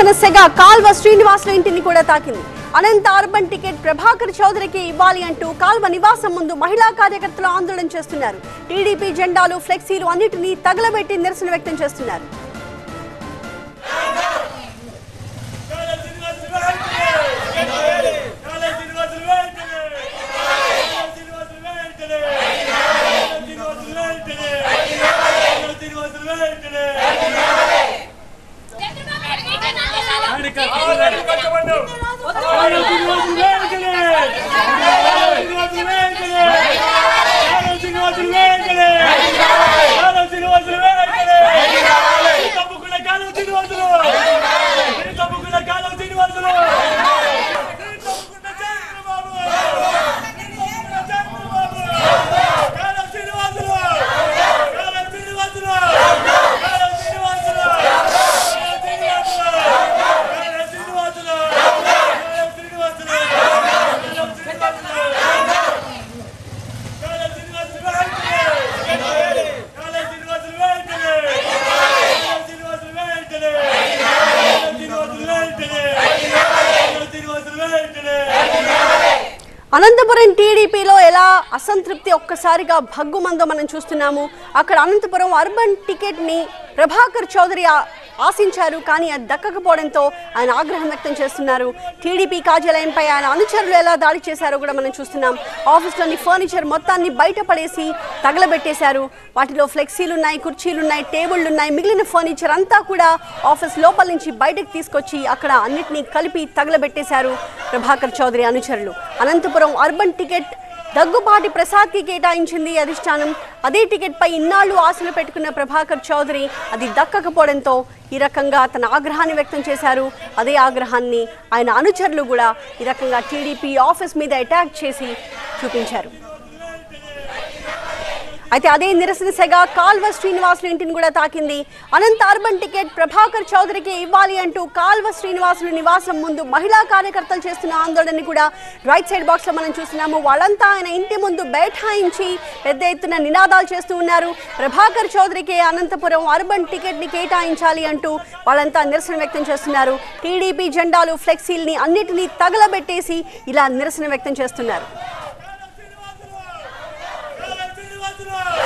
నిరసన సెగ కాల్వ శ్రీనివాసుల ఇంటిని కూడా తాకింది అనంత అర్బన్ టికెట్ ప్రభాకర్ చౌదరికి ఇవ్వాలి అంటూ కాల్వ నివాసం ముందు మహిళా కార్యకర్తలు ఆందోళన చేస్తున్నారు టీడీపీ జెండాలు ఫ్లెక్సీలు అన్నిటినీ తగలబెట్టి నిరసన వ్యక్తం చేస్తున్నారు తప్పకుండా కాలం తినవద్దు తప్పకుండా కాలం తినవద్దు తప్పకుండా చంద్రబాబు తప్పకుండా చంద్రబాబు కాలం తినవద్దు కాలం తినవద్దు కాలం తినవద్దు కాలం తినవద్దు కాలం తినవద్దు కాలం తినవద్దు కాలం అనంతపురం టీడీపీలో ఎలా అసంతృప్తి ఒక్కసారిగా భగ్గుమందో మనం చూస్తున్నాము అక్కడ అనంతపురం అర్బన్ టికెట్ ని ప్రభాకర్ చౌదరి ఆ- ఆశించారు కానీ అది దక్కకపోవడంతో ఆయన ఆగ్రహం వ్యక్తం చేస్తున్నారు టీడీపీ కార్యాలయంపై ఆయన అనుచరులు ఎలా దాడి చేశారో కూడా మనం చూస్తున్నాం ఆఫీస్లోని ఫర్నిచర్ మొత్తాన్ని బయట పడేసి తగలబెట్టేశారు వాటిలో ఫ్లెక్సీలు ఉన్నాయి కుర్చీలు ఉన్నాయి టేబుళ్ళు ఉన్నాయి మిగిలిన ఫర్నిచర్ అంతా కూడా ఆఫీస్ లోపల నుంచి బయటకు తీసుకొచ్చి అక్కడ అన్నిటినీ కలిపి తగలబెట్టేశారు ప్రభాకర్ చౌదరి అనుచరులు అనంతపురం అర్బన్ టికెట్ దగ్గుబాటి ప్రసాద్కి కేటాయించింది అధిష్టానం అదే టికెట్ పై ఇన్నాళ్లు ఆశలు పెట్టుకున్న ప్రభాకర్ చౌదరి అది దక్కకపోవడంతో ఈ రకంగా తన ఆగ్రహాన్ని వ్యక్తం చేశారు అదే ఆగ్రహాన్ని ఆయన అనుచరులు కూడా ఈ రకంగా టీడీపీ ఆఫీస్ మీద అటాక్ చేసి చూపించారు అయితే అదే నిరసన సెగ కాల్వ శ్రీనివాసులు ఇంటిని కూడా తాకింది అనంత అర్బన్ టికెట్ ప్రభాకర్ చౌదరికి ఇవ్వాలి అంటూ కాల్వ శ్రీనివాసులు నివాసం ముందు మహిళా కార్యకర్తలు చేస్తున్న ఆందోళనని కూడా రైట్ సైడ్ బాక్స్ లో మనం చూస్తున్నాము వాళ్ళంతా ఆయన ఇంటి ముందు బైఠాయించి పెద్ద ఎత్తున నినాదాలు చేస్తూ ఉన్నారు ప్రభాకర్ చౌదరికి అనంతపురం అర్బన్ టికెట్ ని కేటాయించాలి అంటూ వాళ్ళంతా నిరసన వ్యక్తం చేస్తున్నారు టీడీపీ జెండాలు ఫ్లెక్సీల్ని అన్నిటినీ తగలబెట్టేసి ఇలా నిరసన వ్యక్తం చేస్తున్నారు కాలం తినవద్దు